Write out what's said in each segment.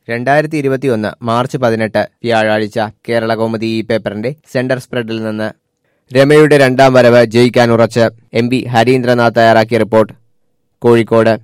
രണ്ടായിരത്തി ഇരുപത്തിയൊന്ന് മാർച്ച് പതിനെട്ട് വ്യാഴാഴ്ച കേരള കൗമുദി ഈ പേപ്പറിന്റെ സെന്റർ സ്പ്രെഡിൽ നിന്ന് രമയുടെ രണ്ടാം വരവ് ജയിക്കാൻ ഉറച്ച് എം പി ഹരീന്ദ്രനാഥ് തയ്യാറാക്കിയ റിപ്പോർട്ട് കോഴിക്കോട്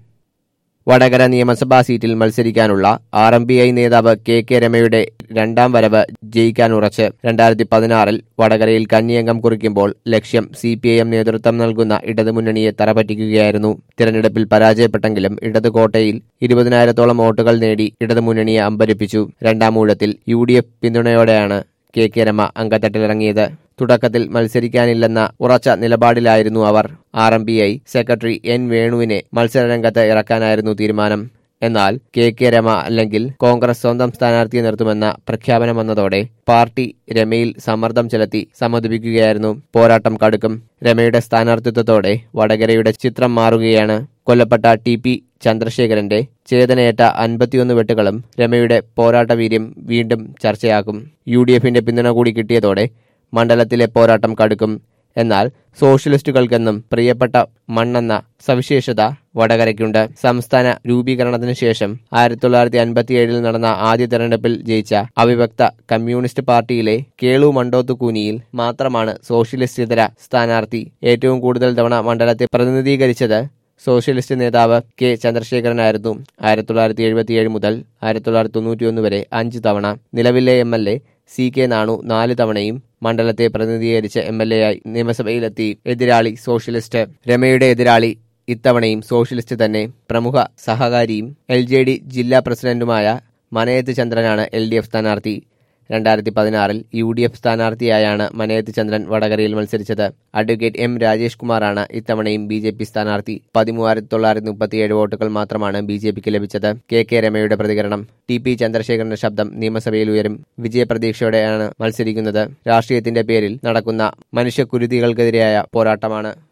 വടകര നിയമസഭാ സീറ്റിൽ മത്സരിക്കാനുള്ള ആർ എം പി ഐ നേതാവ് കെ കെ രമയുടെ രണ്ടാം വരവ് ജയിക്കാൻ ഉറച്ച് രണ്ടായിരത്തി പതിനാറിൽ വടകരയിൽ കന്നിയംഗം കുറിക്കുമ്പോൾ ലക്ഷ്യം സി പി ഐ എം നേതൃത്വം നൽകുന്ന ഇടതുമുന്നണിയെ തറപറ്റിക്കുകയായിരുന്നു തിരഞ്ഞെടുപ്പിൽ പരാജയപ്പെട്ടെങ്കിലും ഇടത് കോട്ടയിൽ ഇരുപതിനായിരത്തോളം വോട്ടുകൾ നേടി ഇടതുമുന്നണിയെ അമ്പരിപ്പിച്ചു രണ്ടാം ഊഴത്തിൽ യു ഡി എഫ് പിന്തുണയോടെയാണ് കെ കെ രമ അങ്കത്തട്ടിലിറങ്ങിയത് തുടക്കത്തിൽ മത്സരിക്കാനില്ലെന്ന ഉറച്ച നിലപാടിലായിരുന്നു അവർ R M P I secretary N വേണുവിനെ മത്സരരംഗത്ത് ഇറക്കാനായിരുന്നു തീരുമാനം എന്നാൽ കെ കെ രമ അല്ലെങ്കിൽ കോൺഗ്രസ് സ്വന്തം സ്ഥാനാർത്ഥിയെ നിർത്തുമെന്ന പ്രഖ്യാപനം വന്നതോടെ പാർട്ടി രമയിൽ സമ്മർദ്ദം ചെലുത്തി സമ്മതിപ്പിക്കുകയായിരുന്നു പോരാട്ടം കടുക്കും രമയുടെ സ്ഥാനാർത്ഥിത്വത്തോടെ വടകരയുടെ ചിത്രം മാറുകയാണ് കൊല്ലപ്പെട്ട ടി പി ചന്ദ്രശേഖരന്റെ ചേതനയേറ്റ അൻപത്തിയൊന്ന് വെട്ടുകളും രമയുടെ പോരാട്ട വീര്യം വീണ്ടും ചർച്ചയാക്കും യു ഡി എഫിന്റെ പിന്തുണ കൂടി കിട്ടിയതോടെ മണ്ഡലത്തിലെ പോരാട്ടം കടുക്കും എന്നാൽ സോഷ്യലിസ്റ്റുകൾക്കെന്നും പ്രിയപ്പെട്ട മണ്ണെന്ന സവിശേഷത വടകരയ്ക്കുണ്ട് സംസ്ഥാന രൂപീകരണത്തിനു ശേഷം ആയിരത്തി തൊള്ളായിരത്തി അൻപത്തിയേഴിൽ നടന്ന ആദ്യ തെരഞ്ഞെടുപ്പിൽ ജയിച്ച അവിഭക്ത കമ്മ്യൂണിസ്റ്റ് പാർട്ടിയിലെ കേളു മണ്ടോത്തുകൂനിയിൽ മാത്രമാണ് സോഷ്യലിസ്റ്റ് ഇതര സ്ഥാനാർത്ഥി ഏറ്റവും കൂടുതൽ തവണ മണ്ഡലത്തെ പ്രതിനിധീകരിച്ചത് സോഷ്യലിസ്റ്റ് നേതാവ് കെ ചന്ദ്രശേഖരനായിരുന്നു ആയിരത്തി തൊള്ളായിരത്തി എഴുപത്തിയേഴ് മുതൽ ആയിരത്തി തൊള്ളായിരത്തി തൊണ്ണൂറ്റിയൊന്ന് വരെ അഞ്ച് തവണ നിലവിലെ M L A C K Nanu നാല് തവണയും മണ്ഡലത്തെ പ്രതിനിധീകരിച്ച എം എൽ എ ആയി നിയമസഭയിലെത്തി എതിരാളി സോഷ്യലിസ്റ്റ് രമയുടെ എതിരാളി ഇത്തവണയും സോഷ്യലിസ്റ്റ് തന്നെ പ്രമുഖ സഹകാരിയും എൽ ജെ ഡി ജില്ലാ പ്രസിഡന്റുമായ മനയത്ത് ചന്ദ്രനാണ് എൽ ഡി എഫ് സ്ഥാനാർത്ഥി രണ്ടായിരത്തി പതിനാറിൽ യു ഡി എഫ് സ്ഥാനാർത്ഥിയായാണ് മനയത്ത് ചന്ദ്രൻ വടകരയിൽ മത്സരിച്ചത് അഡ്വക്കേറ്റ് എം രാജേഷ് കുമാറാണ് ഇത്തവണയും ബി ജെ പി സ്ഥാനാർത്ഥി പതിമൂവായിരത്തി തൊള്ളായിരത്തി മുപ്പത്തിയേഴ് വോട്ടുകൾ മാത്രമാണ് ബി ജെ പിക്ക് ലഭിച്ചത് കെ കെ രമയുടെ പ്രതികരണം ടി പി ചന്ദ്രശേഖരന്റെ ശബ്ദം നിയമസഭയിൽ ഉയരും വിജയപ്രതീക്ഷയോടെയാണ് മത്സരിക്കുന്നത് രാഷ്ട്രീയത്തിന്റെ പേരിൽ നടക്കുന്ന മനുഷ്യക്കുരുതികൾക്കെതിരായ പോരാട്ടമാണ്